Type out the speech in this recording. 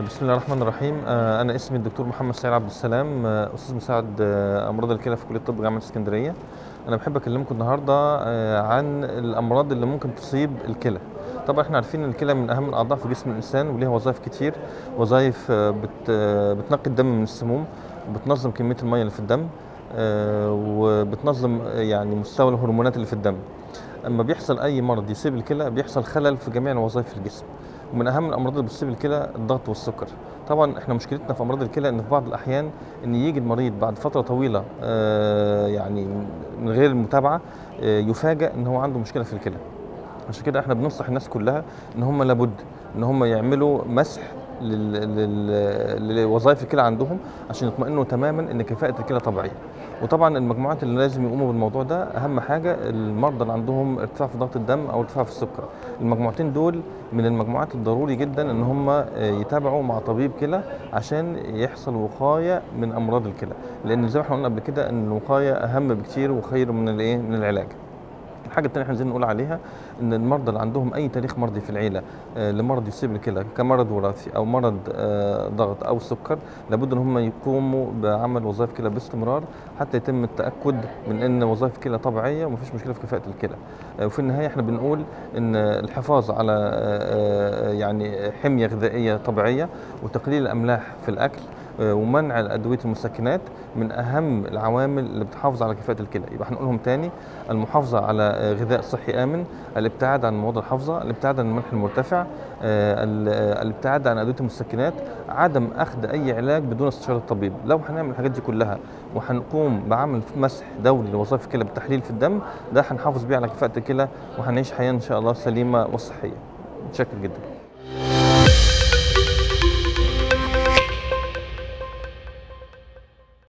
بسم الله الرحمن الرحيم آه، انا اسمي الدكتور محمد سعيد عبد السلام آه، استاذ مساعد آه، امراض الكلى في كليه الطب جامعه اسكندريه انا بحب اكلمكم النهارده آه، عن الامراض اللي ممكن تصيب الكلى طبعا احنا عارفين ان الكلى من اهم الاعضاء في جسم الانسان وليها وظائف كتير وظائف آه، بت آه، بتنقي الدم من السموم وبتنظم كميه الميه اللي في الدم آه، وبتنظم آه، يعني مستوى الهرمونات اللي في الدم اما بيحصل اي مرض يصيب الكلى بيحصل خلل في جميع الوظائف في الجسم ومن اهم الامراض اللي بتصيب الكلى الضغط والسكر طبعا احنا مشكلتنا في امراض الكلى ان في بعض الاحيان ان يجي المريض بعد فتره طويله آه، يعني من غير المتابعه آه، يفاجئ ان هو عنده مشكله في الكلى عشان كده احنا بننصح الناس كلها ان هم لابد ان هم يعملوا مسح لل- لل- لوظائف الكلى عندهم عشان يطمئنوا تماما ان كفاءه الكلى طبيعيه وطبعا المجموعات اللي لازم يقوموا بالموضوع ده اهم حاجه المرضى اللي عندهم ارتفاع في ضغط الدم او ارتفاع في السكر المجموعتين دول من المجموعات الضروري جدا ان هم آه، يتابعوا مع طبيب كلى عشان يحصل وقايه من امراض الكلى لان زي ما احنا قلنا قبل كده ان الوقايه اهم بكتير وخير من الايه من العلاج الحاجه الثانيه احنا عايزين نقول عليها ان المرضى اللي عندهم اي تاريخ مرضي في العيله آه، لمرض يصيب الكلى كمرض وراثي او مرض آه، ضغط او سكر لابد ان هم يقوموا بعمل وظائف كلى باستمرار حتى يتم التاكد من ان وظائف الكلى طبيعيه ومفيش مشكله في كفاءه الكلى آه، وفي النهايه احنا بنقول ان الحفاظ على آه، آه، يعني حميه غذائيه طبيعيه وتقليل الاملاح في الاكل آه، ومنع الادويه المسكنات من اهم العوامل اللي بتحافظ على كفاءه الكلى يبقى هنقولهم تاني المحافظه على آه، غذاء صحي امن الابتعاد عن المواد الحافظه الابتعاد عن الملح المرتفع آه، ال- آه، الابتعاد عن ادويه المسكنات عدم اخذ اي علاج بدون استشاره الطبيب لو هنعمل الحاجات دي كلها وهنقوم بعمل مسح دوري لوظائف الكلى بالتحليل في الدم ده هنحافظ بيه على كفاءه الكلى وهنعيش حياه ان شاء الله سليمه وصحيه متشكر جدا